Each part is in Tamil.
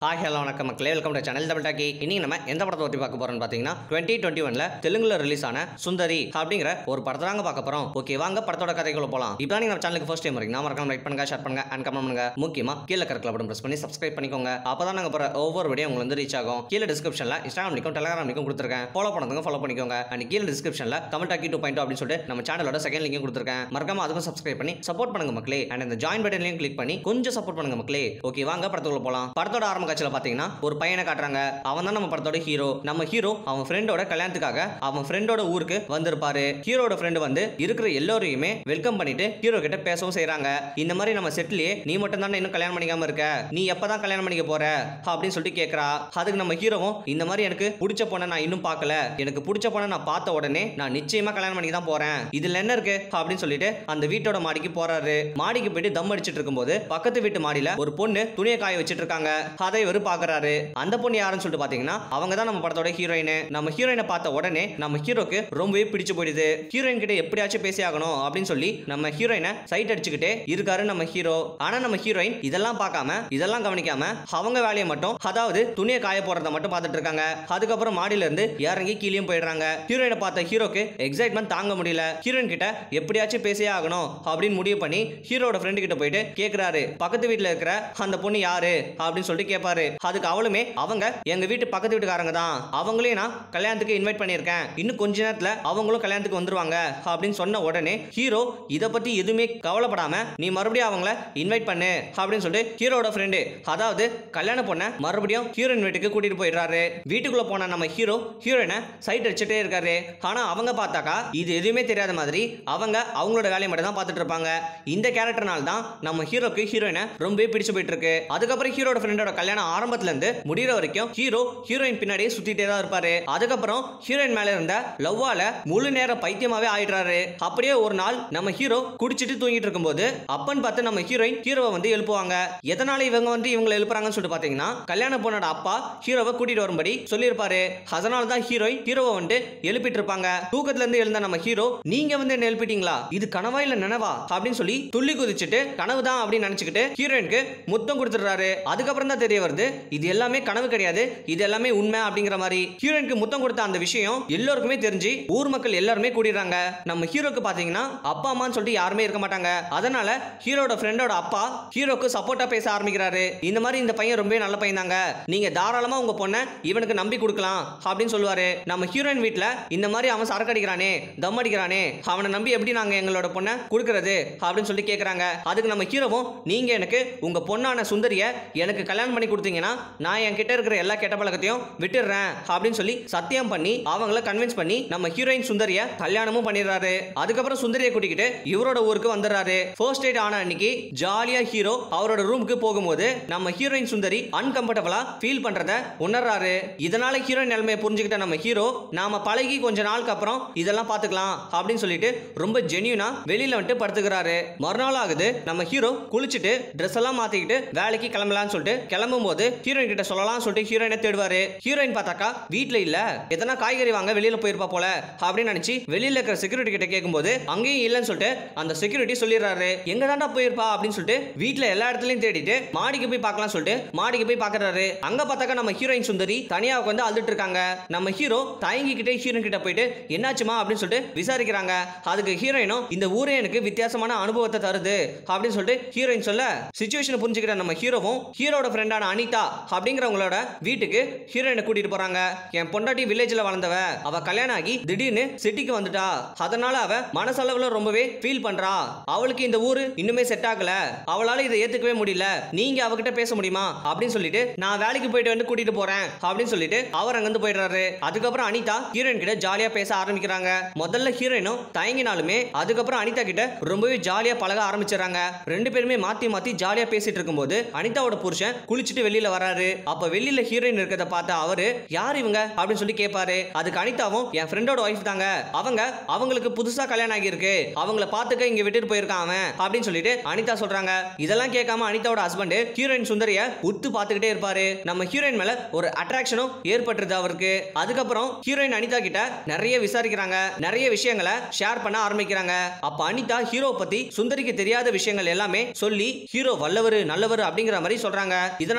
ஹாய் ஹலோ வணக்கம் மக்களே welcome to channel Tamil talkie இன்னைக்கு நம்ம எந்த படத்தை பற்றி பார்க்க போறோம்னு பார்த்தீங்கன்னா டுவெண்ட்டி டுவெண்ட்டி ஒன்ல தெலுங்குல ரிலீஸ் ஆன சுந்தரி அப்படிங்கிற ஒரு படத்தை தாங்க பார்க்க போறோம் ஓகே வாங்க படத்தோட கதைக்குள்ள போலாம் இப்போ நீங்க நம்ம சேனலுக்கு ஃபர்ஸ்ட் டைம் வரீங்க மறக்காம லைக் பண்ணுங்க ஷேர் பண்ணுங்க அண்ட் கமெண்ட் பண்ணுங்க முக்கியமா கீழே கருக்கல பட்டன் பிரஸ் பண்ணி சப்ஸ்கிரைப் பண்ணிக்கோங்க அப்பதான் நாங்க போற ஒவ்வொரு வீடியோ உங்களுக்கு வந்து ரீச் ஆகும் கீழே டிஸ்கிரிப்ஷன்ல இன்ஸ்டாகிராம் லிங்கும் டெலிகிராம் லிங்கும் கொடுத்துருக்கேன் ஃபாலோ பண்ணுங்க ஃபாலோ பண்ணிக்கோங்க அண்ட் கீழே டிஸ்கிரிப்ஷன்ல தமிழ் டாக்கி டூ பாயிண்ட் அப்படின்னு சொல்லிட்டு நம்ம சேனலோட செகண்ட் லிங்கும் கொடுத்துருக்கேன் மறக்காம அதுக்கும் சப்ஸ்கிரைப் பண்ணி சப்போர்ட் பண்ணுங்க மக்களே அண்ட் இந்த ஜாயின் பட்டன்லையும் கிளிக் பண்ணி கொஞ்சம் சப்போர்ட் பண்ணுங்க மக்களே ஓகே வாங்க படத்துக்குள்ள போலாம் படத்தோட ஆரம்ப காட்சியில பாத்தீங்கன்னா ஒரு பையனை காட்டுறாங்க அவன் தான் நம்ம படத்தோட ஹீரோ நம்ம ஹீரோ அவன் ஃப்ரெண்டோட கல்யாணத்துக்காக அவன் ஃப்ரெண்டோட ஊருக்கு வந்திருப்பாரு ஹீரோட ஃப்ரெண்டு வந்து இருக்கிற எல்லோரையுமே வெல்கம் பண்ணிட்டு ஹீரோ கிட்ட பேசவும் செய்றாங்க இந்த மாதிரி நம்ம செட்லயே நீ மட்டும் தானே இன்னும் கல்யாணம் பண்ணிக்காம இருக்க நீ எப்பதான் கல்யாணம் பண்ணிக்க போற அப்படின்னு சொல்லிட்டு கேக்குறா அதுக்கு நம்ம ஹீரோவும் இந்த மாதிரி எனக்கு பிடிச்ச பொண்ணை நான் இன்னும் பார்க்கல எனக்கு பிடிச்ச பொண்ணை நான் பார்த்த உடனே நான் நிச்சயமா கல்யாணம் பண்ணிக்க தான் போறேன் இதுல என்ன இருக்கு அப்படின்னு சொல்லிட்டு அந்த வீட்டோட மாடிக்கு போறாரு மாடிக்கு போயிட்டு தம் அடிச்சிட்டு இருக்கும்போது பக்கத்து வீட்டு மாடியில ஒரு பொண்ணு துணியை காய வச்சிட்டு இருக்காங்க அதை இவரு பாக்குறாரு அந்த பொண்ணு யாருன்னு சொல்லிட்டு பாத்தீங்கன்னா அவங்க தான் நம்ம படத்தோட ஹீரோயின் நம்ம ஹீரோயினை பார்த்த உடனே நம்ம ஹீரோக்கு ரொம்பவே பிடிச்சு போயிடுது ஹீரோயின் கிட்ட எப்படியாச்சும் பேசி ஆகணும் அப்படின்னு சொல்லி நம்ம ஹீரோயினை சைட் அடிச்சுக்கிட்டே இருக்காரு நம்ம ஹீரோ ஆனா நம்ம ஹீரோயின் இதெல்லாம் பார்க்காம இதெல்லாம் கவனிக்காம அவங்க வேலையை மட்டும் அதாவது துணியை காய போடுறத மட்டும் பார்த்துட்டு இருக்காங்க அதுக்கப்புறம் மாடியில இருந்து இறங்கி கீழேயும் போயிடுறாங்க ஹீரோயினை பார்த்த ஹீரோக்கு எக்ஸைட்மெண்ட் தாங்க முடியல ஹீரோயின் கிட்ட எப்படியாச்சும் பேசியே ஆகணும் அப்படின்னு முடிவு பண்ணி ஹீரோட ஃப்ரெண்டு கிட்ட போயிட்டு கேக்குறாரு பக்கத்து வீட்ல இருக்கிற அந்த பொண்ணு யாரு அப்படின்னு சொல்லிட்டு கேட்பாரு அதுக்கு அவளுமே அவங்க எங்க வீட்டு பக்கத்து வீட்டுக்காரங்க தான் அவங்களையும் நான் கல்யாணத்துக்கு இன்வைட் பண்ணியிருக்கேன் இன்னும் கொஞ்ச நேரத்துல அவங்களும் கல்யாணத்துக்கு வந்துருவாங்க அப்படின்னு சொன்ன உடனே ஹீரோ இதை பத்தி எதுவுமே கவலைப்படாம நீ மறுபடியும் அவங்கள இன்வைட் பண்ணு அப்படின்னு சொல்லிட்டு ஹீரோட ஃப்ரெண்டு அதாவது கல்யாண பொண்ணை மறுபடியும் ஹீரோயின் வீட்டுக்கு கூட்டிட்டு போயிடுறாரு வீட்டுக்குள்ள போன நம்ம ஹீரோ ஹீரோயினை சைட் அடிச்சுட்டே இருக்காரு ஆனா அவங்க பார்த்தாக்கா இது எதுவுமே தெரியாத மாதிரி அவங்க அவங்களோட வேலையை மட்டும் தான் பார்த்துட்டு இருப்பாங்க இந்த கேரக்டர்னால தான் நம்ம ஹீரோக்கு ஹீரோயினை ரொம்பவே பிடிச்சு போயிட்டு இருக்கு அதுக்கப்புறம் ஹீரோட ஃப்ரெண்டோட கல்யாணம் ஆரம்பத்துல இருந்து முடிகிற வரைக்கும் ஹீரோ ஹீரோயின் பின்னாடியே சுத்திட்டே தான் இருப்பாரு அதுக்கப்புறம் ஹீரோயின் மேல இருந்த லவ்வால முழு நேர பைத்தியமாவே ஆயிடுறாரு அப்படியே ஒரு நாள் நம்ம ஹீரோ குடிச்சிட்டு தூங்கிட்டு இருக்கும்போது அப்பன்னு பார்த்து நம்ம ஹீரோயின் ஹீரோவை வந்து எழுப்புவாங்க எதனால இவங்க வந்து இவங்களை எழுப்புறாங்கன்னு சொல்லிட்டு பாத்தீங்கன்னா கல்யாண பொண்ணோட அப்பா ஹீரோவை கூட்டிட்டு வரும்படி சொல்லியிருப்பாரு அதனால தான் ஹீரோயின் ஹீரோவை வந்து எழுப்பிட்டு இருப்பாங்க தூக்கத்துல இருந்து எழுந்த நம்ம ஹீரோ நீங்க வந்து என்ன எழுப்பிட்டீங்களா இது கனவா இல்ல நினைவா அப்படின்னு சொல்லி துள்ளி குதிச்சுட்டு கனவு தான் அப்படின்னு நினைச்சுக்கிட்டு ஹீரோயினுக்கு முத்தம் கொடுத்துடுறாரு அதுக்கப்புறம் தான் தெரிய வருது இது எல்லாமே கனவு கிடையாது இது எல்லாமே உண்மை அப்படிங்கிற மாதிரி ஹீரோயினுக்கு முத்தம் கொடுத்த அந்த விஷயம் எல்லோருக்குமே தெரிஞ்சு ஊர் மக்கள் எல்லாருமே கூடிடுறாங்க நம்ம ஹீரோக்கு பாத்தீங்கன்னா அப்பா அம்மான்னு சொல்லிட்டு யாருமே இருக்க மாட்டாங்க அதனால ஹீரோட ஃப்ரெண்டோட அப்பா ஹீரோக்கு சப்போர்ட்டா பேச ஆரம்பிக்கிறாரு இந்த மாதிரி இந்த பையன் ரொம்ப நல்ல பையன் தாங்க நீங்க தாராளமா உங்க பொண்ணை இவனுக்கு நம்பி கொடுக்கலாம் அப்படின்னு சொல்லுவாரு நம்ம ஹீரோயின் வீட்ல இந்த மாதிரி அவன் சரக்கு அடிக்கிறானே தம் அடிக்கிறானே அவனை நம்பி எப்படி நாங்க எங்களோட பொண்ணை கொடுக்கறது அப்படின்னு சொல்லி கேக்குறாங்க அதுக்கு நம்ம ஹீரோவும் நீங்க எனக்கு உங்க பொண்ணான சுந்தரிய எனக்கு கல்யாணம் பண்ணி கொடுத்தீங்கன்னா நான் என் கிட்ட இருக்கிற எல்லா கெட்ட பழக்கத்தையும் விட்டுடுறேன் அப்படின்னு சொல்லி சத்தியம் பண்ணி அவங்கள கன்வின்ஸ் பண்ணி நம்ம ஹீரோயின் சுந்தரிய கல்யாணமும் பண்ணிடுறாரு அதுக்கப்புறம் சுந்தரியை கூட்டிக்கிட்டு இவரோட ஊருக்கு வந்துடுறாரு ஃபர்ஸ்ட் டேட் ஆன அன்னைக்கு ஜாலியா ஹீரோ அவரோட ரூமுக்கு போகும்போது நம்ம ஹீரோயின் சுந்தரி அன்கம்ஃபர்டபுளா ஃபீல் பண்றத உணர்றாரு இதனால ஹீரோயின் நிலைமையை புரிஞ்சுக்கிட்ட நம்ம ஹீரோ நாம பழகி கொஞ்ச நாளுக்கு அப்புறம் இதெல்லாம் பார்த்துக்கலாம் அப்படின்னு சொல்லிட்டு ரொம்ப ஜெனியூனா வெளியில வந்துட்டு படுத்துக்கிறாரு மறுநாள் ஆகுது நம்ம ஹீரோ குளிச்சுட்டு ட்ரெஸ் எல்லாம் மாத்திக்கிட்டு வேலைக்கு கிளம்பலாம்னு சொல்லிட்டு கிளம்பும் போது ஹீரோயின் கிட்ட சொல்லலாம் சொல்லிட்டு ஹீரோயினை தேடுவாரு ஹீரோயின் பார்த்தாக்கா வீட்ல இல்ல எதனா காய்கறி வாங்க வெளியில போயிருப்பா போல அப்படின்னு நினைச்சு வெளியில இருக்கிற செக்யூரிட்டி கிட்ட கேட்கும்போது அங்கேயும் இல்லைன்னு சொல்லிட்டு அந்த செக்யூரிட்டி சொல்லிடுறாரு எங்க தாண்டா போயிருப்பா அப்படின்னு சொல்லிட்டு வீட்ல எல்லா இடத்துலயும் தேடிட்டு மாடிக்கு போய் பார்க்கலாம் சொல்லிட்டு மாடிக்கு போய் பார்க்கறாரு அங்க பார்த்தாக்கா நம்ம ஹீரோயின் சுந்தரி தனியா உட்காந்து அழுதுட்டு இருக்காங்க நம்ம ஹீரோ தயங்கிக்கிட்டே ஹீரோயின் கிட்ட போயிட்டு என்னாச்சுமா அப்படின்னு சொல்லிட்டு விசாரிக்கிறாங்க அதுக்கு ஹீரோயினும் இந்த ஊரே எனக்கு வித்தியாசமான அனுபவத்தை தருது அப்படின்னு சொல்லிட்டு ஹீரோயின் சொல்ல சுச்சுவேஷன் புரிஞ்சுக்கிற நம்ம ஹீரோவும் ஹீரோட ஃப்ரெண்டான அனிதா அப்படிங்கிறவங்களோட வீட்டுக்கு ஹீரோயினை கூட்டிட்டு போறாங்க என் பொண்டாட்டி வில்லேஜ்ல வளர்ந்தவ அவ கல்யாணம் ஆகி திடீர்னு சிட்டிக்கு வந்துட்டா அதனால அவ மனசளவுல ரொம்பவே ஃபீல் பண்றா அவளுக்கு இந்த ஊரு இன்னுமே செட் ஆகல அவளால இதை ஏத்துக்கவே முடியல நீங்க அவகிட்ட பேச முடியுமா அப்படின்னு சொல்லிட்டு நான் வேலைக்கு போயிட்டு வந்து கூட்டிட்டு போறேன் அப்படின்னு சொல்லிட்டு அவர் அங்கிருந்து போயிடுறாரு அதுக்கப்புறம் அனிதா ஹீரோயின் கிட்ட ஜாலியா பேச ஆரம்பிக்கிறாங்க முதல்ல ஹீரோயினும் தயங்கினாலுமே அதுக்கப்புறம் அனிதா கிட்ட ரொம்பவே ஜாலியா பழக ஆரம்பிச்சிடறாங்க ரெண்டு பேருமே மாத்தி மாத்தி ஜாலியா பேசிட்டு இருக்கும்போது அனிதாவோட புருஷன் குளிச்சுட்டு வெளியில வராரு அப்ப வெளியில ஹீரோயின் இருக்கிறத பார்த்த அவரு யார் இவங்க அப்படின்னு சொல்லி கேட்பாரு அதுக்கு அனிதாவும் என் ஃப்ரெண்டோட ஒய்ஃப் தாங்க அவங்க அவங்களுக்கு புதுசா கல்யாணம் ஆகியிருக்கு அவங்கள பார்த்துக்க இங்க விட்டுட்டு போயிருக்கான் அவன் அப்படின்னு சொல்லிட்டு அனிதா சொல்றாங்க இதெல்லாம் கேட்காம அனிதாவோட ஹஸ்பண்ட் ஹீரோயின் சுந்தரிய உத்து பார்த்துக்கிட்டே இருப்பாரு நம்ம ஹீரோயின் மேல ஒரு அட்ராக்ஷனும் ஏற்பட்டுருது அவருக்கு அதுக்கப்புறம் ஹீரோயின் அனிதா கிட்ட நிறைய விசாரிக்கிறாங்க நிறைய விஷயங்களை ஷேர் பண்ண ஆரம்பிக்கிறாங்க அப்ப அனிதா ஹீரோ பத்தி சுந்தரிக்கு தெரியாத விஷயங்கள் எல்லாமே சொல்லி ஹீரோ வல்லவர் நல்லவர் அப்படிங்கிற மாதிரி சொல்றாங்க இதனால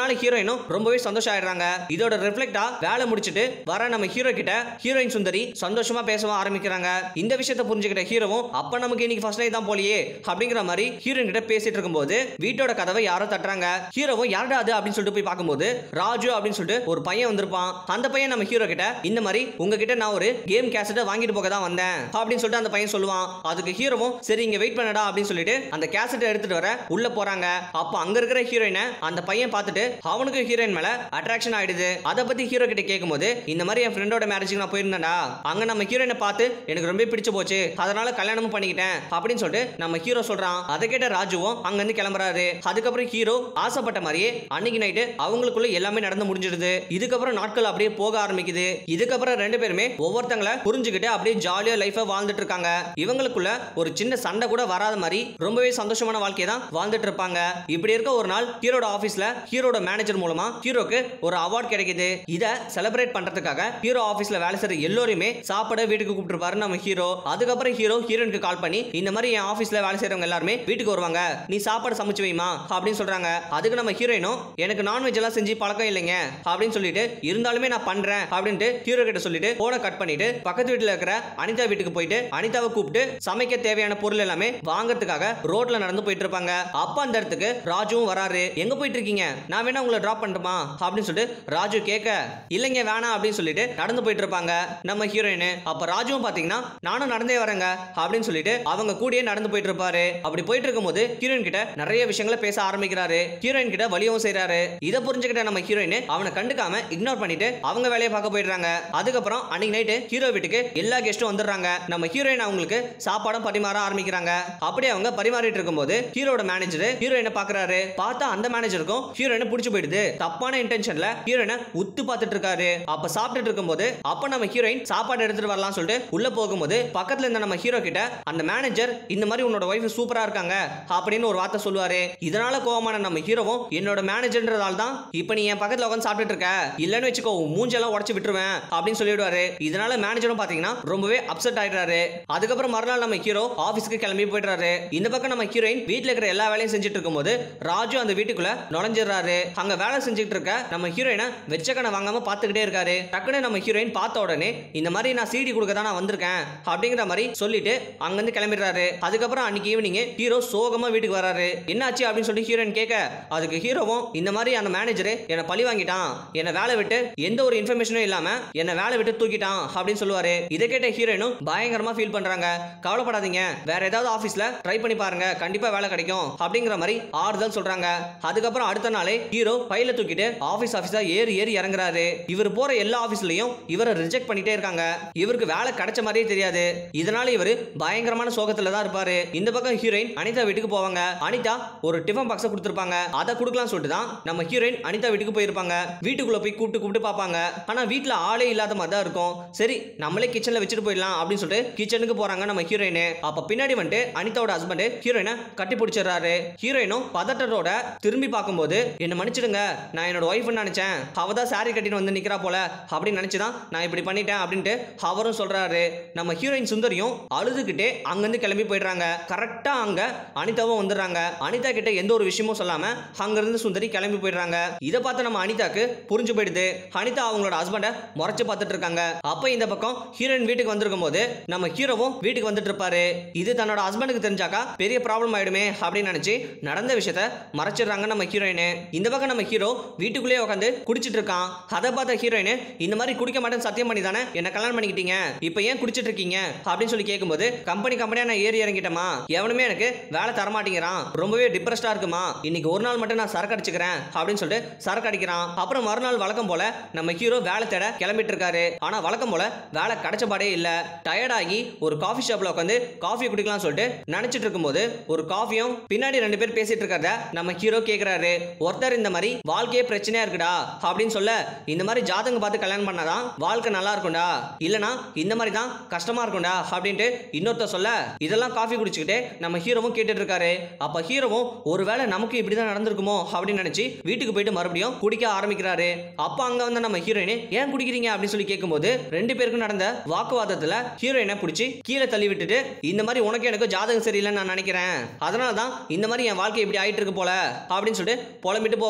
இதனால ஹீரோயினும் ரொம்பவே சந்தோஷம் ஆயிடுறாங்க இதோட ரிஃப்ளெக்டா வேலை முடிச்சிட்டு வர நம்ம ஹீரோ கிட்ட ஹீரோயின் சுந்தரி சந்தோஷமா பேசவும் ஆரம்பிக்கிறாங்க இந்த விஷயத்தை புரிஞ்சுக்கிட்ட ஹீரோவும் அப்ப நமக்கு இன்னைக்கு ஃபர்ஸ்ட் நைட் தான் போலியே அப்படிங்கிற மாதிரி ஹீரோயின் கிட்ட பேசிட்டு இருக்கும்போது வீட்டோட கதவை யாரோ தட்டுறாங்க ஹீரோவும் யாருடா அது அப்படின்னு சொல்லிட்டு போய் பார்க்கும்போது ராஜு அப்படின்னு சொல்லிட்டு ஒரு பையன் வந்திருப்பான் அந்த பையன் நம்ம ஹீரோ கிட்ட இந்த மாதிரி உங்ககிட்ட நான் ஒரு கேம் கேசட்டை வாங்கிட்டு போக தான் வந்தேன் அப்படின்னு சொல்லிட்டு அந்த பையன் சொல்லுவான் அதுக்கு ஹீரோவும் சரி இங்க வெயிட் பண்ணடா அப்படின்னு சொல்லிட்டு அந்த கேசட்டை எடுத்துட்டு வர உள்ள போறாங்க அப்ப அங்க இருக்கிற ஹீரோயினை அந்த பையன் பார்த்துட்டு அவனுக்கு ஹீரோயின் மேல அட்ராக்ஷன் ஆயிடுது அதை பத்தி ஹீரோ கிட்ட கேட்கும்போது இந்த மாதிரி என் ஃப்ரெண்டோட மேரேஜுக்கு நான் போயிருந்தேன்டா அங்க நம்ம ஹீரோயினை பார்த்து எனக்கு ரொம்ப பிடிச்சு போச்சு அதனால கல்யாணமும் பண்ணிக்கிட்டேன் அப்படின்னு சொல்லிட்டு நம்ம ஹீரோ சொல்றான் அதை கேட்ட ராஜுவும் அங்க இருந்து கிளம்புறாரு அதுக்கப்புறம் ஹீரோ ஆசைப்பட்ட மாதிரியே அன்னைக்கு நைட்டு அவங்களுக்குள்ள எல்லாமே நடந்து முடிஞ்சிடுது இதுக்கப்புறம் நாட்கள் அப்படியே போக ஆரம்பிக்குது இதுக்கப்புறம் ரெண்டு பேருமே ஒவ்வொருத்தங்கள புரிஞ்சுக்கிட்டு அப்படியே ஜாலியா லைஃபை வாழ்ந்துட்டு இருக்காங்க இவங்களுக்குள்ள ஒரு சின்ன சண்டை கூட வராத மாதிரி ரொம்பவே சந்தோஷமான வாழ்க்கையை தான் வாழ்ந்துட்டு இருப்பாங்க இப்படி இருக்க ஒரு நாள் ஹீரோட ஆபீஸ்ல ஹீரோட மேனேஜர் மூலமா ஹீரோக்கு ஒரு அவார்ட் கிடைக்குது இத செலிப்ரேட் பண்றதுக்காக ஹீரோ ஆபீஸ்ல வேலை செய்யற எல்லோருமே சாப்பிட வீட்டுக்கு கூப்பிட்டுருப்பாரு நம்ம ஹீரோ அதுக்கப்புறம் ஹீரோ ஹீரோனுக்கு கால் பண்ணி இந்த மாதிரி என் ஆபீஸ்ல வேலை செய்றவங்க எல்லாருமே வீட்டுக்கு வருவாங்க நீ சாப்பாடு சமைச்சு வைமா அப்படின்னு சொல்றாங்க அதுக்கு நம்ம ஹீரோயினும் எனக்கு நான்வெஜ் எல்லாம் செஞ்சு பழக்கம் இல்லைங்க அப்படின்னு சொல்லிட்டு இருந்தாலுமே நான் பண்றேன் அப்படின்ட்டு ஹீரோ கிட்ட சொல்லிட்டு போனை கட் பண்ணிட்டு பக்கத்து வீட்டுல இருக்கிற அனிதா வீட்டுக்கு போயிட்டு அனிதாவை கூப்பிட்டு சமைக்க தேவையான பொருள் எல்லாமே வாங்குறதுக்காக ரோட்ல நடந்து போயிட்டு இருப்பாங்க அப்ப அந்த இடத்துக்கு ராஜுவும் வராரு எங்க போயிட்டு இருக்கீங்க நான் வேணா உங்களை டிராப் பண்ணட்டுமா அப்படின்னு சொல்லிட்டு ராஜு கேட்க இல்லைங்க வேணாம் அப்படின்னு சொல்லிட்டு நடந்து போயிட்டு இருப்பாங்க நம்ம ஹீரோயின் அப்ப ராஜுவும் பாத்தீங்கன்னா நானும் நடந்தே வரேங்க அப்படின்னு சொல்லிட்டு அவங்க கூடயே நடந்து போயிட்டு இருப்பாரு அப்படி போயிட்டு இருக்கும்போது ஹீரோயின் கிட்ட நிறைய விஷயங்களை பேச ஆரம்பிக்கிறாரு ஹீரோயின் கிட்ட வலியவும் செய்றாரு இதை புரிஞ்சுக்கிட்ட நம்ம ஹீரோயின் அவனை கண்டுக்காம இக்னோர் பண்ணிட்டு அவங்க வேலையை பார்க்க போயிடுறாங்க அதுக்கப்புறம் அன்னைக்கு நைட்டு ஹீரோ வீட்டுக்கு எல்லா கெஸ்ட்டும் வந்துடுறாங்க நம்ம ஹீரோயின் அவங்களுக்கு சாப்பாடும் பரிமாற ஆரம்பிக்கிறாங்க அப்படியே அவங்க பரிமாறிட்டு இருக்கும்போது ஹீரோட மேனேஜர் ஹீரோயினை பாக்குறாரு பார்த்தா அந்த மேனேஜருக்கும் ஹீரோயினை பிடிச்சு போயிடுது தப்பான இன்டென்ஷன்ல ஹீரோயினை உத்து பார்த்துட்டு இருக்காரு அப்ப சாப்பிட்டுட்டு இருக்கும்போது அப்ப நம்ம ஹீரோயின் சாப்பாடு எடுத்துட்டு வரலாம் சொல்லிட்டு உள்ள போகும்போது பக்கத்துல இருந்த நம்ம ஹீரோ கிட்ட அந்த மேனேஜர் இந்த மாதிரி உன்னோட ஒய்ஃப் சூப்பரா இருக்காங்க அப்படின்னு ஒரு வார்த்தை சொல்லுவாரு இதனால கோவமான நம்ம ஹீரோவும் என்னோட மேனேஜர்ன்றதால தான் இப்ப நீ என் பக்கத்துல உட்காந்து சாப்பிட்டுட்டு இருக்க இல்லன்னு வச்சுக்கோ உன் மூஞ்செல்லாம் உடச்சு விட்டுருவேன் அப்படின்னு சொல்லிடுவாரு இதனால மேனேஜரும் பாத்தீங்கன்னா ரொம்பவே அப்செட் ஆயிடுறாரு அதுக்கப்புறம் மறுநாள் நம்ம ஹீரோ ஆபீஸ்க்கு கிளம்பி போயிடுறாரு இந்த பக்கம் நம்ம ஹீரோயின் வீட்ல இருக்கிற எல்லா வேலையும் செஞ்சுட்டு இருக்கும்போது ராஜு அந்த வீட்டுக்குள்ள நுழைஞ்சிடுறாரு அங்க வேலை செஞ்சுட்டு இருக்க நம்ம ஹீரோயினை வெச்சக்கனை வாங்காம பாத்துக்கிட்டே இருக்காரு டக்குன்னு நம்ம ஹீரோயின் பார்த்த உடனே இந்த மாதிரி நான் சிடி கொடுக்க தான் நான் வந்திருக்கேன் அப்படிங்கிற மாதிரி சொல்லிட்டு அங்கிருந்து கிளம்பிடுறாரு அதுக்கப்புறம் அன்னைக்கு ஈவினிங் ஹீரோ சோகமா வீட்டுக்கு வராரு என்னாச்சு அப்படின்னு சொல்லிட்டு ஹீரோயின் கேட்க அதுக்கு ஹீரோவும் இந்த மாதிரி அந்த மேனேஜர் என்னை பழி வாங்கிட்டான் என்னை வேலை விட்டு எந்த ஒரு இன்ஃபர்மேஷனும் இல்லாம என்னை வேலை விட்டு தூக்கிட்டான் அப்படின்னு சொல்லுவாரு இதை கேட்ட ஹீரோயினும் பயங்கரமா ஃபீல் பண்றாங்க கவலைப்படாதீங்க வேற ஏதாவது ஆபீஸ்ல ட்ரை பண்ணி பாருங்க கண்டிப்பா வேலை கிடைக்கும் அப்படிங்கிற மாதிரி ஆறுதல் சொல்றாங்க அதுக்கப்புறம் அடுத்த நாளே ஹீரோ பையில தூக்கிட்டு ஆபீஸ் ஆபீஸா ஏறி ஏறி இறங்குறாரு இவர் போற எல்லா ஆபீஸ்லயும் இவரை ரிஜெக்ட் பண்ணிட்டே இருக்காங்க இவருக்கு வேலை கிடைச்ச மாதிரியே தெரியாது இதனால இவர் பயங்கரமான சோகத்துல தான் இருப்பாரு இந்த பக்கம் ஹீரோயின் அனிதா வீட்டுக்கு போவாங்க அனிதா ஒரு டிஃபன் பாக்ஸை கொடுத்துருப்பாங்க அதை கொடுக்கலாம் சொல்லிட்டு தான் நம்ம ஹீரோயின் அனிதா வீட்டுக்கு போயிருப்பாங்க வீட்டுக்குள்ள போய் கூப்பிட்டு கூப்பிட்டு பார்ப்பாங்க ஆனா வீட்ல ஆளே இல்லாத மாதிரி தான் இருக்கும் சரி நம்மளே கிச்சன்ல வச்சுட்டு போயிடலாம் அப்படின்னு சொல்லிட்டு கிச்சனுக்கு போறாங்க நம்ம ஹீரோயின் அப்ப பின்னாடி வந்துட்டு அனிதாவோட ஹஸ்பண்ட் ஹீரோயினை கட்டி பிடிச்சிடுறாரு ஹீரோயினும் பதட்டத்தோட திரும்பி பார்க்கும்போது என்ன மன்னிச்சிடுங்க நான் என்னோட ஒய்ஃப் நினைச்சேன் அவ தான் சாரி கட்டிட்டு வந்து நிக்கிறா போல அப்படின்னு நினைச்சுதான் நான் இப்படி பண்ணிட்டேன் அப்படின்ட்டு அவரும் சொல்றாரு நம்ம ஹீரோயின் சுந்தரியும் அழுதுகிட்டே அங்கிருந்து கிளம்பி போயிடுறாங்க கரெக்டா அங்க அனிதாவும் வந்துடுறாங்க அனிதா கிட்ட எந்த ஒரு விஷயமும் சொல்லாம அங்கிருந்து சுந்தரி கிளம்பி போயிடுறாங்க இதை பார்த்து நம்ம அனிதாக்கு புரிஞ்சு போயிடுது அனிதா அவங்களோட ஹஸ்பண்டை முறைச்சு பார்த்துட்டு இருக்காங்க அப்ப இந்த பக்கம் ஹீரோயின் வீட்டுக்கு வந்திருக்கும் போது நம்ம ஹீரோவும் வீட்டுக்கு வந்துட்டு இருப்பாரு இது தன்னோட ஹஸ்பண்டுக்கு தெரிஞ்சாக்கா பெரிய ப்ராப்ளம் ஆயிடுமே அப்படின்னு நினைச்சு நடந்த விஷயத்த மறைச்சிடுறாங்க நம்ம ஹீரோயின் இந்த பக்கம் நம்ம ஹீரோ வீட்டுக்குள்ளேயே உட்காந்து குடிச்சிட்டு இருக்கான் அதை பார்த்த ஹீரோயின் இந்த மாதிரி குடிக்க மாட்டேன்னு சத்தியம் பண்ணி தானே என்ன கல்யாணம் பண்ணிக்கிட்டீங்க இப்போ ஏன் குடிச்சிட்டு இருக்கீங்க அப்படின்னு சொல்லி கேட்கும்போது கம்பெனி கம்பெனியா நான் ஏறி இறங்கிட்டேமா எவனுமே எனக்கு வேலை தர மாட்டேங்கிறான் ரொம்பவே டிப்ரெஸ்டா இருக்குமா இன்னைக்கு ஒரு நாள் மட்டும் நான் சரக்கு அடிச்சுக்கிறேன் அப்படின்னு சொல்லிட்டு சரக்கு அடிக்கிறான் அப்புறம் மறுநாள் வழக்கம் போல நம்ம ஹீரோ வேலை தேட கிளம்பிட்டு இருக்காரு ஆனா வழக்கம் போல வேலை கிடைச்ச பாடே இல்ல டயர்டாகி ஒரு காஃபி ஷாப்ல உட்காந்து காஃபி குடிக்கலாம் சொல்லிட்டு நினைச்சிட்டு இருக்கும்போது ஒரு காஃபியும் பின்னாடி ரெண்டு பேர் பேசிட்டு இருக்கிறத நம்ம ஹீரோ கேக்குறாரு ஒருத்தர் இந்த மாதிரி வாழ்க்கையே பிரச்சனையா இருக்குடா அப்படின்னு சொல்ல இந்த மாதிரி ஜாதகம் பார்த்து கல்யாணம் பண்ணாதான் வாழ்க்கை நல்லா இருக்கும்டா இல்லனா இந்த மாதிரி தான் கஷ்டமா இருக்கும்டா அப்படின்ட்டு இன்னொருத்தர் சொல்ல இதெல்லாம் காஃபி குடிச்சுக்கிட்டே நம்ம ஹீரோவும் கேட்டுட்டு இருக்காரு அப்ப ஹீரோவும் ஒருவேளை நமக்கு இப்படிதான் நடந்திருக்குமோ அப்படின்னு நினைச்சு வீட்டுக்கு போயிட்டு மறுபடியும் குடிக்க ஆரம்பிக்கிறாரு அப்ப அங்க வந்து நம்ம ஹீரோயின் ஏன் குடிக்கிறீங்க அப்படின்னு சொல்லி கேட்கும்போது ரெண்டு பேருக்கும் நடந்த வாக்குவாதத்துல ஹீரோயினை பிடிச்சி கீழே தள்ளி விட்டுட்டு இந்த மாதிரி உனக்கு எனக்கு ஜாதகம் சரியில்லைன்னு நான் நினைக்கிறேன் அதனால தான் இந்த மாதிரி என் வாழ்க்கை இப்படி ஆயிட்டு இருக்கு போல அப்படின்னு சொல்லிட்டு புலம்பிட்டு போவாரு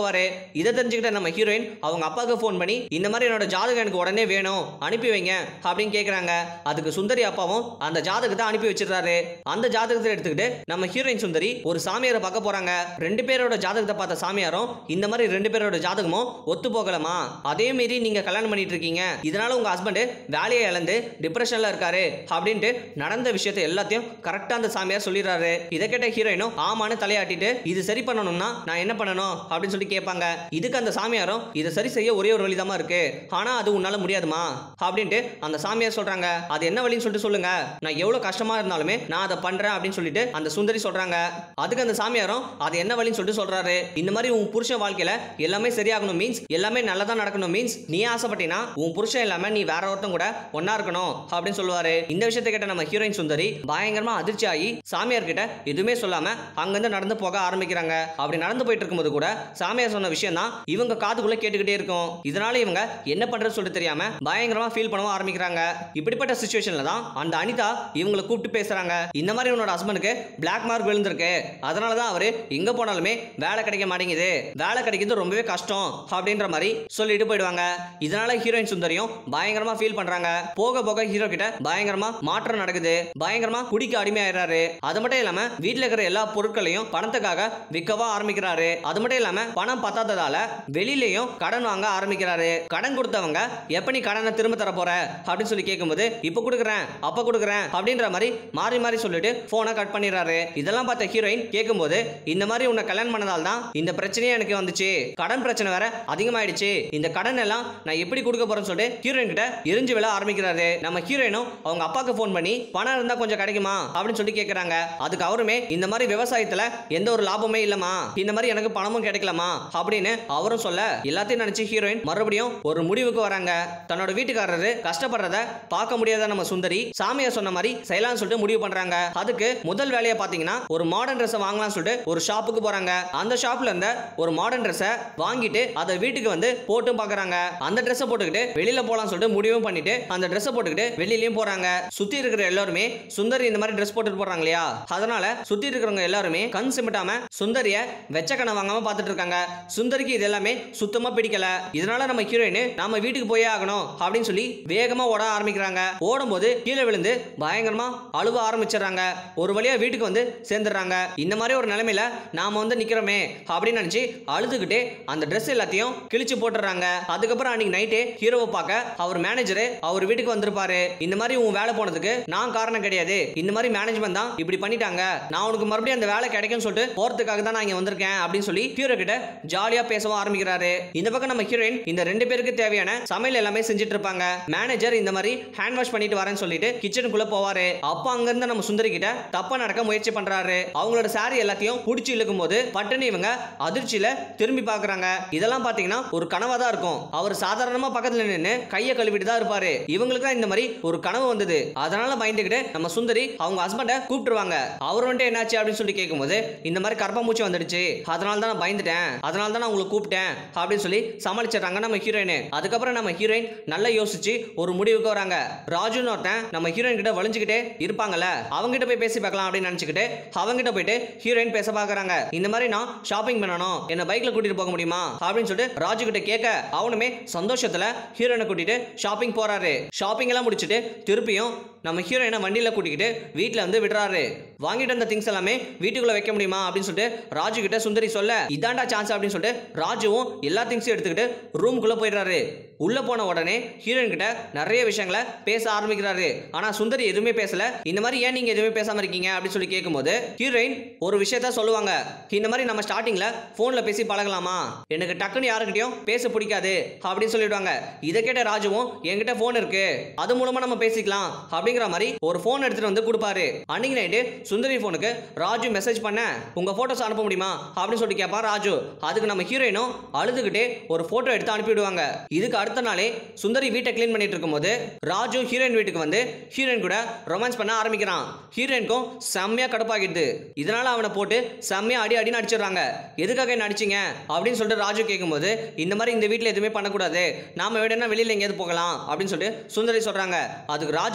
போவாரு இதை தெரிஞ்சுக்கிட்ட நம்ம ஹீரோயின் அவங்க அப்பாவுக்கு ஃபோன் பண்ணி இந்த மாதிரி என்னோட ஜாதகம் எனக்கு உடனே வேணும் அனுப்பி வைங்க அப்படின்னு கேட்குறாங்க அதுக்கு சுந்தரி அப்பாவும் அந்த ஜாதகத்தை அனுப்பி வச்சிடுறாரு அந்த ஜாதகத்தை எடுத்துக்கிட்டு நம்ம ஹீரோயின் சுந்தரி ஒரு சாமியாரை பார்க்க போறாங்க ரெண்டு பேரோட ஜாதகத்தை பார்த்த சாமியாரும் இந்த மாதிரி ரெண்டு பேரோட ஜாதகமும் ஒத்து போகலாமா அதே மீறி நீங்க கல்யாணம் பண்ணிட்டு இருக்கீங்க இதனால உங்க ஹஸ்பண்ட் வேலையை இழந்து டிப்ரெஷன்ல இருக்காரு அப்படின்ட்டு நடந்த விஷயத்தை எல்லாத்தையும் கரெக்டா அந்த சாமியார் சொல்லிடுறாரு இதை கேட்ட ஹீரோயினும் ஆமான்னு தலையாட்டிட்டு இது சரி பண்ணணும்னா நான் என்ன பண்ணணும் அப்படின்னு சொல்லி கேட்பாங்க இதுக்கு அந்த சாமியாரும் இதை சரி செய்ய ஒரே ஒரு வழிதாமா இருக்கு ஆனா அது உன்னால முடியாதுமா அப்படின்ட்டு அந்த சாமியார் சொல்றாங்க அது என்ன வழின்னு சொல்லிட்டு சொல்லுங்க நான் எவ்வளவு கஷ்டமா இருந்தாலுமே நான் அதை பண்றேன் அப்படின்னு சொல்லிட்டு அந்த சுந்தரி சொல்றாங்க அதுக்கு அந்த சாமியாரும் அது என்ன வழின்னு சொல்லிட்டு சொல்றாரு இந்த மாதிரி உன் புருஷன் வாழ்க்கையில எல்லாமே சரியாகணும் மீன்ஸ் எல்லாமே நல்லதா நடக்கணும் மீன்ஸ் நீ ஆசைப்பட்டீங்கன்னா உன் புருஷன் இல்லாம நீ வேற ஒருத்தன் கூட ஒன்னா இருக்கணும் அப்படின்னு சொல்லுவாரு இந்த விஷயத்தை கேட்ட நம்ம ஹீரோயின் சுந்தரி பயங்கரமா அதிர்ச்சி ஆகி சாமியார் கிட்ட எதுவுமே சொல்லாம அங்கிருந்து நடந்து போக ஆரம்பிக்கிறாங்க அப்படி நடந்து போயிட்டு இருக்கும்போது கூட சாமியார் சொன்ன விஷயம் தான் இவங்க காதுக்குள்ள கேட்டுக்கிட்டே இருக்கும் இதனால இவங்க என்ன பண்றது சொல்லிட்டு தெரியாம பயங்கரமா ஃபீல் பண்ணவும் ஆரம்பிக்கிறாங்க இப்படிப்பட்ட சுச்சுவேஷன்ல தான் அந்த அனிதா இவங்களை கூப்பிட்டு பேசுறாங்க இந்த மாதிரி உன்னோட ஹஸ்பண்டுக்கு பிளாக் மார்க் விழுந்திருக்கு அதனால தான் அவரு எங்க போனாலுமே வேலை கிடைக்க மாட்டேங்குது வேலை கிடைக்கிறது ரொம்பவே கஷ்டம் அப்படின்ற மாதிரி சொல்லிட்டு போயிடுவாங்க இதனால ஹீரோயின் சுந்தரியும் பயங்கரமா ஃபீல் பண்றாங்க போக போக ஹீரோ கிட்ட பயங்கரமா மாற்றம் நடக்குது பயங்கரமா குடிக்க அடிமையாயிடுறாரு அது மட்டும் இல்லாம வீட்ல இருக்கிற எல்லா பொருட்களையும் பணத்துக்காக விற்கவா ஆரம்பிக்கிறாரு அது மட்டும் இல்லாம பணம் பத்தாததால வெளியிலயும் கடன் வாங்க ஆரம்பிக்கிறாரு கடன் கொடுத்தவங்க எப்ப நீ கடனை திரும்ப தர போற அப்படின்னு சொல்லி கேட்கும்போது இப்ப கொடுக்குறேன் அப்ப கொடுக்குறேன் அப்படின்ற மாதிரி மாறி மாறி சொல்லிட்டு போனை கட் பண்ணிடுறாரு இதெல்லாம் பார்த்த ஹீரோயின் கேட்கும்போது இந்த மாதிரி உன்னை கல்யாணம் பண்ணதால தான் இந்த பிரச்சனையே எனக்கு வந்துச்சு கடன் பிரச்சனை வேற அதிகமாயிடுச்சு இந்த கடன் எல்லாம் நான் எப்படி கொடுக்க போறேன்னு சொல்லிட்டு ஹீரோயின் கிட்ட எரிஞ்சு விழ ஆரம்பிக்கிறாரு நம்ம ஹீரோயினும் அவங்க அப்பாவுக்கு ஃபோன் பண்ணி பணம் இருந்தா கொஞ்சம் கிடைக்குமா அப்படின்னு சொல்லி கேட்கறாங்க அதுக்கு அவருமே இந்த மாதிரி விவசாயத்துல எந்த ஒரு லாபமே இல்லமா இந்த மாதிரி எனக்கு பணமும் கிடைக்கலாமா அப்படின்னு அவரும் சொல்ல எல்லாத்தையும் நினைச்சு ஹீரோயின் மறுபடியும் ஒரு முடிவுக்கு வராங்க தன்னோட வீட்டுக்காரரு கஷ்டப்படுறத பார்க்க முடியாத நம்ம சுந்தரி சாமியார் சொன்ன மாதிரி செய்யலாம்னு சொல்லிட்டு முடிவு பண்றாங்க அதுக்கு முதல் வேலையை பாத்தீங்கன்னா ஒரு மாடர்ன் ட்ரெஸ் வாங்கலாம்னு சொல்லிட்டு ஒரு ஷாப்புக்கு போறாங்க அந்த ஷாப்ல இருந்த ஒரு மாடர்ன் ட்ரெஸ்ஸை வாங்கிட்டு அதை வீட்டுக்கு வந்து போட்டும் பார்க்கறாங்க அந்த ட்ரெஸ்ஸை போட்டுக்கிட்டு வெளியில போலாம்னு சொல்லிட்டு முடிவும் பண்ணிட்டு அந்த ட்ரெஸ்ஸை போட்டுக்கிட்டு வெளியிலயும் போறாங்க சுத்தி இருக்கிற எல்லாருமே சுந்தரி இந்த மாதிரி ட்ரெஸ் போட்டுட்டு போறாங்க இல்லையா அதனால சுத்தி இருக்கிறவங்க எல்லாருமே கண் சிமிட்டாம சுந்தரிய வெச்ச கணை வாங்காம பார்த்துட்டு இருக்காங்க சுந்தரிக்கு இது எல்லாமே சுத்தமா பிடிக்கல இதனால நம்ம ஹீரோயின் நாம வீட்டுக்கு போயே ஆகணும் அப்படின்னு சொல்லி வேகமா ஓட ஆரம்பிக்கிறாங்க ஓடும்போது கீழே விழுந்து பயங்கரமா அழுவ ஆரம்பிச்சிடுறாங்க ஒரு வழியா வீட்டுக்கு வந்து சேர்ந்துடுறாங்க இந்த மாதிரி ஒரு நிலைமையில நாம வந்து நிக்கிறோமே அப்படின்னு நினைச்சு அழுதுகிட்டே அந்த ட்ரெஸ் எல்லாத்தையும் கிழிச்சு போட்டுறாங்க அதுக்கப்புறம் அன்னைக்கு நைட்டே ஹீரோவை பார்க்க அவர் மேனேஜரு அவர் வீட்டுக்கு வந்திருப்பாரு இந்த மாதிரி உன் வேலை போனதுக்கு நான் காரணம் கிடையாது இந்த மாதிரி மேனேஜ்மெண்ட் தான் இப்படி பண்ணிட்டாங்க நான் உனக்கு மறுபடியும் அந்த வேலை கிடைக்கும்னு சொல்லிட்டு போறதுக்காக தான் நான் இங்க வந்திருக்கேன் அப்படின்னு சொல்லி ஹீரோ கிட்ட ஜாலியா பேசவும் ஆரம்பிக்கிறாரு இந்த பக்கம் நம்ம ஹீரோயின் இந்த ரெண்டு பேருக்கு தேவையான சமையல் எல்லாமே செஞ்சுட்டு இருப்பாங்க மேனேஜர் இந்த மாதிரி ஹேண்ட் வாஷ் பண்ணிட்டு வரேன்னு சொல்லிட்டு கிச்சனுக்குள்ள போவாரு அப்ப அங்க இருந்து நம்ம சுந்தரி கிட்ட தப்பா நடக்க முயற்சி பண்றாரு அவங்களோட சாரி எல்லாத்தையும் புடிச்சு இழுக்கும் போது பட்டுன்னு இவங்க அதிர்ச்சியில திரும்பி பாக்குறாங்க இதெல்லாம் பாத்தீங்கன்னா ஒரு கனவா தான் இருக்கும் அவர் சாதாரணமா பக்கத்துல நின்னு கையை கழுவிட்டு தான் இருப்பாரு இவங்களுக்கு தான் இந்த மாதிரி ஒரு கனவு வந்தது அதனால பயந்துக்கிட்டு நம்ம சுந்தரி அவங்க ஹஸ்பண்ட கூப்பிட்டுருவாங்க அவர் வந்துட்டு என்னாச்சு அப்படின்னு சொல்லி கேட்கும்போது இந்த மாதிரி கர்ப்பமூச்சி வந்துடுச்சு அதனால தான் நான் பயந்துட்டேன் அதனால தான் நான் உங்களை கூப்பிட்டேன் அப்படின்னு சொல்லி சமாளிச்சிடுறாங்க நம்ம ஹீரோயின் அதுக்கப்புறம் நம்ம ஹீரோயின் நல்லா யோசிச்சு ஒரு முடிவுக்கு வராங்க ராஜுன்னு ஒருத்தன் நம்ம ஹீரோயின் கிட்ட வலிஞ்சுக்கிட்டே இருப்பாங்கல்ல அவங்ககிட்ட போய் பேசி பார்க்கலாம் அப்படின்னு நினைச்சுக்கிட்டு அவங்ககிட்ட போயிட்டு ஹீரோயின் பேச பார்க்கறாங்க இந்த மாதிரி நான் ஷாப்பிங் பண்ணணும் என்ன பைக்ல கூட்டிட்டு போக முடியுமா அப்படின்னு சொல்லிட்டு ராஜு கிட்ட கேட்க அவனுமே சந்தோஷத்துல ஹீரோயினை கூட்டிட்டு ஷாப்பிங் போறாரு ஷாப்பிங் எல்லாம் முடிச்சுட்டு திருப்பியும் நம்ம ஹீரோயினை வண்டியில கூட்டிக்கிட்டு வீட்ல வந்து விடுறாரு வாங்கிட்டு வந்த திங்ஸ் எல்லாமே வீட்டுக்குள்ள வைக்க முடியுமா அப்படின்னு சொல்லிட்டு ராஜு கிட்ட சுந்தரி சொல்ல இதாண்டா சான்ஸ் அப்படின்னு சொல்லிட்டு ராஜுவும் எல்லா திங்ஸையும் எடுத்துக்கிட்டு ரூமுக்குள்ள போயிடுறாரு உள்ள போன உடனே ஹீரோயின் கிட்ட நிறைய விஷயங்களை பேச ஆரம்பிக்கிறாரு ஆனா சுந்தரி எதுவுமே பேசல இந்த மாதிரி ஏன் நீங்க எதுவுமே பேசாம இருக்கீங்க அப்படின்னு சொல்லி கேட்கும்போது ஹீரோயின் ஒரு விஷயத்த சொல்லுவாங்க இந்த மாதிரி நம்ம ஸ்டார்டிங்ல போன்ல பேசி பழகலாமா எனக்கு டக்குன்னு யாருக்கிட்டையும் பேச பிடிக்காது அப்படின்னு சொல்லிடுவாங்க இதை கேட்ட ராஜுவும் என்கிட்ட போன் இருக்கு அது மூலமா நம்ம பேசிக்கலாம் அப்படிங்கிற மாதிரி ஒரு போன் எடுத்துட்டு வந்து கொடுப்பாரு அன்னைக்கு நைட்டு சுந்தரி போனுக்கு ராஜு மெசேஜ் பண்ண உங்க போட்டோஸ் அனுப்ப முடியுமா அப்படின்னு சொல்லி கேட்பான் ராஜு அதுக்கு நம்ம ஹீரோயினும் அழுதுகிட்டே ஒரு போட்டோ எடுத்து அனுப்பிவிடுவாங்க இதுக்கு அடுத்த நாளே சுந்தரி வீட்டை க்ளீன் பண்ணிட்டு இருக்கும்போது ராஜு ஹீரோயின் வீட்டுக்கு வந்து ஹீரோயின் கூட ரொமான்ஸ் பண்ண ஆரம்பிக்கிறான் ஹீரோயினுக்கும் செம்மையா கடுப்பாகிடுது இதனால அவனை போட்டு செம்மையா அடி அடி நடிச்சிடுறாங்க எதுக்காக என்ன அடிச்சீங்க அப்படின்னு சொல்லிட்டு ராஜு கேட்கும்போது இந்த மாதிரி இந்த வீட்டில் எதுவுமே பண்ணக்கூடாது நாம வேணும்னா வெளியில எங்கேயாவது போகலாம் அப்படின்னு சொல்லிட்டு சுந்தரி சொல்றாங்க அதுக்கு ராஜுவும்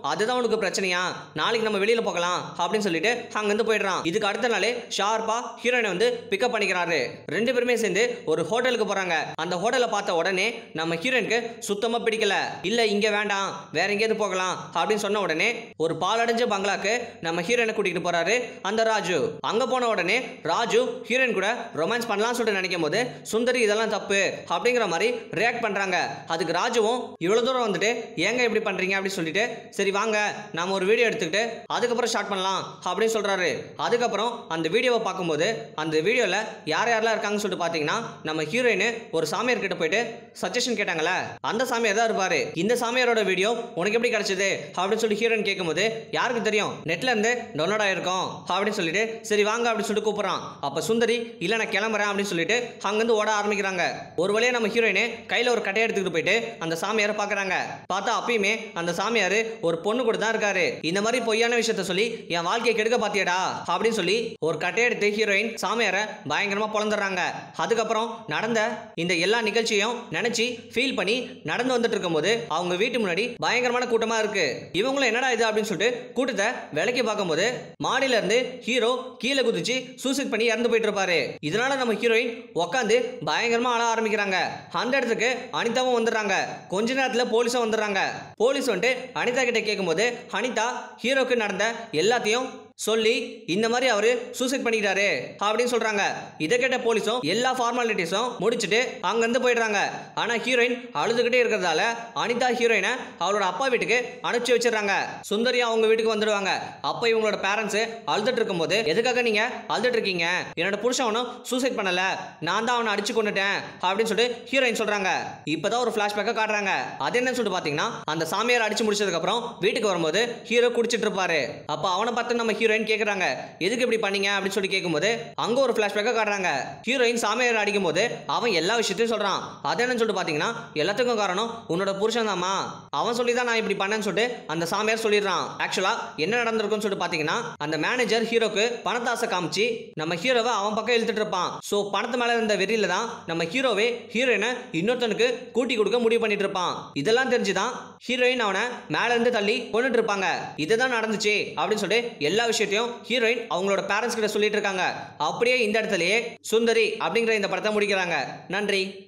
அதுதான் உனக்கு பிரச்சனையா நாளைக்கு நம்ம வெளியில போகலாம் அப்படின்னு சொல்லிட்டு அங்கிருந்து போயிடுறான் இதுக்கு அடுத்த நாளே ஷார்ப்பா ஹீரோயினை வந்து பிக்கப் பண்ணிக்கிறாரு ரெண்டு பேருமே சேர்ந்து ஒரு ஹோட்டலுக்கு போறாங்க அந்த ஹோட்டலை பார்த்த உடனே நம்ம ஹீரோயினுக்கு சுத்தமா பிடிக்கல இல்ல இங்க வேண்டாம் வேற எங்கேயாவது போகலாம் அப்படின்னு சொன்ன உடனே ஒரு பாலடைஞ்ச பங்களாக்கு நம்ம ஹீரோயினை கூட்டிகிட்டு போறாரு அந்த ராஜு அங்க போன உடனே ராஜு ஹீரோயின் கூட ரொமான்ஸ் பண்ணலாம்னு சொல்லிட்டு நினைக்கும் போது சுந்தரி இதெல்லாம் தப்பு அப்படிங்கிற மாதிரி ரியாக்ட் பண்றாங்க அதுக்கு ராஜுவும் இவ்வளவு தூரம் வந்துட்டு ஏங்க இப்படி பண்றீங்க அப்படின்னு சொல்லிட்டு சரி வாங்க நாம ஒரு வீடியோ எடுத்துக்கிட்டு அதுக்கப்புறம் ஸ்டார்ட் பண்ணலாம் அப்படின்னு சொல்றாரு அதுக்கப்புறம் அந்த வீடியோவை பார்க்கும்போது அந்த வீடியோல யார் யாரெல்லாம் இருக்காங்கன்னு சொல்லிட்டு பாத்தீங்கன்னா நம்ம ஹீரோயின் ஒரு சாமியார் கிட்ட போயிட்டு சஜஷன் கேட்டாங்கல்ல அந்த சாமியார் தான் இருப்பாரு இந்த சாமியாரோட வீடியோ உனக்கு எப்படி கிடைச்சது அப்படின்னு சொல்லி ஹீரோயின் கேட்கும்போது யாருக்கு தெரியும் நெட்ல இருந்து டவுன்லோட் ஆயிருக்கும் அப்படின்னு சொல்லிட்டு சரி வாங்க அப்படின்னு சொல்லிட்டு கூப்பிடுறான் அப்ப சுந்தரி இல்ல நான் கிளம்புறேன் அப்படின்னு சொல்லிட்டு அங்கிருந்து ஓட ஆரம்பிக்கிறாங்க ஒரு வழியா நம்ம ஹீரோயின் கையில ஒரு கட்டையை எடுத்துக்கிட்டு போயிட்டு அந்த சாமியாரை பாக்குறாங்க பார்த்தா அப்பயுமே அந்த சாமியார் ஒரு பொண்ணு கூட தான் இருக்காரு இந்த மாதிரி பொய்யான விஷயத்த சொல்லி என் வாழ்க்கையை கெடுக்க பாத்தியடா அப்படின்னு சொல்லி ஒரு கட்டையை எடுத்து ஹீரோயின் சாமியாரை பயங்கரமா பொழந்துடுறாங்க அதுக்கப்புறம் நடந்த இந்த எல்லா நிகழ்ச்சியும் நினைச்சு ஃபீல் பண்ணி நடந்து வந்துட்டு இருக்கும்போது அவங்க வீட்டு முன்னாடி பயங்கரமான கூட்டமா இருக்கு இவங்களும் என்னடா இது அப்படின்னு சொல்லிட்டு கூட்டத்தை விலைக்கு பார்க்கும்போது மாடியில இருந்து ஹீரோ கீழே குதிச்சு சூசைட் பண்ணி இறந்து போயிட்டு இருப்பாரு இதனால நம்ம ஹீரோயின் உட்காந்து பயங்கரமா அழ ஆரம்பிக்கிறாங்க அந்த இடத்துக்கு அனிதாவும் வந்துடுறாங்க கொஞ்ச நேரத்துல போலீஸும் வந்துடுறாங்க போலீஸ் வந்துட்டு அனிதா கிட்ட கேட்கும்போது அனிதா ஹீரோக்கு நடந்த எல்லாத்தையும் சொல்லி இந்த மாதிரி அவரு சூசைட் பண்ணிட்டாரு அப்படின்னு சொல்றாங்க இதை கேட்ட போலீஸும் எல்லா ஃபார்மாலிட்டிஸும் முடிச்சுட்டு அங்கிருந்து போயிடுறாங்க ஆனா ஹீரோயின் அழுதுகிட்டே இருக்கிறதால அனிதா ஹீரோயினை அவளோட அப்பா வீட்டுக்கு அனுப்பிச்சு வச்சிடுறாங்க சுந்தரியா அவங்க வீட்டுக்கு வந்துடுவாங்க அப்ப இவங்களோட பேரண்ட்ஸ் அழுதுட்டு இருக்கும்போது எதுக்காக நீங்க அழுதுட்டு இருக்கீங்க என்னோட புருஷன் அவனும் சூசைட் பண்ணல நான் தான் அவனை அடிச்சு கொண்டுட்டேன் அப்படின்னு சொல்லிட்டு ஹீரோயின் சொல்றாங்க இப்பதான் ஒரு பிளாஷ்பேக்கை காட்டுறாங்க அது என்னன்னு சொல்லிட்டு பாத்தீங்கன்னா அந்த சாமியார் அடிச்சு முடிச்சதுக்கு அப்புறம் வீட்டுக்கு வரும்போது ஹீரோ குடிச்சிட்டு இருப்பாரு அப்ப அவனை பார்த்து நம்ம ஹீரோயின் கேக்குறாங்க எதுக்கு இப்படி பண்ணீங்க அப்படின்னு சொல்லி கேட்கும்போது அங்க ஒரு பிளாஷ்பேக்கை காட்டுறாங்க ஹீரோயின் சாமியார் அடிக்கும் போது அவன் எல்லா விஷயத்தையும் சொல்றான் அது என்னன்னு சொல்லிட்டு பாத்தீங்கன்னா எல்லாத்துக்கும் காரணம் உன்னோட புருஷன் தாமா அவன் சொல்லி தான் நான் இப்படி பண்ணேன்னு சொல்லிட்டு அந்த சாமியார் சொல்லிடுறான் ஆக்சுவலா என்ன நடந்திருக்குன்னு சொல்லிட்டு பாத்தீங்கன்னா அந்த மேனேஜர் ஹீரோக்கு பணத்தாசை காமிச்சு நம்ம ஹீரோவை அவன் பக்கம் இழுத்துட்டு இருப்பான் சோ பணத்து மேல இருந்த வெறியில தான் நம்ம ஹீரோவே ஹீரோயினை இன்னொருத்தனுக்கு கூட்டி கொடுக்க முடிவு பண்ணிட்டு இருப்பான் இதெல்லாம் தெரிஞ்சுதான் ஹீரோயின் அவனை மேல இருந்து தள்ளி கொண்டுட்டு இருப்பாங்க இதுதான் நடந்துச்சு அப்படின்னு சொல்லிட்டு எல்லா விஷயத்தையும் ஹீரோயின் அவங்களோட பேரண்ட்ஸ் கிட்ட சொல்லிட்டு இருக்காங்க அப்படியே இந்த இடத்துலயே சுந்தரி அப்படிங்கிற இந்த படத்தை முடிக்கிறாங்க நன்றி